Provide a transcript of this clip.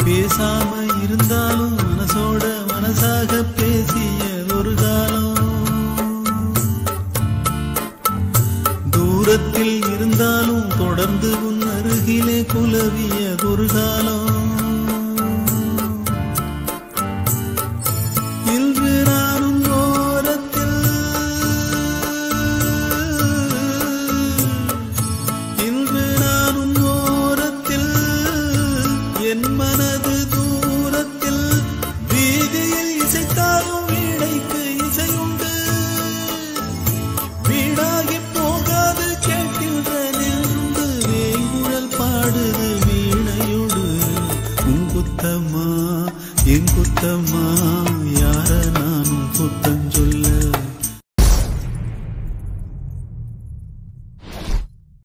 பேசாம இருந்தாலும் மனசோட மனசாக பேசிய ஒரு காலம் தூரத்தில் இருந்தாலும் தொடர்ந்து உன் அருகிலே குலவிய ஒரு காலம் இன்று நானும் ஓரத்தில் இன்று நானும் ஓரத்தில் என் மனது தூரத்தில் வீதியில் இசைத்தாலும் வீணைக்கு இசையுண்டு வீடாகி போகாது கேட்கின்ற நெருந்து வேங்குழல் பாடுது வீணையோடு உன் குத்தம்மா என் குத்தம்மா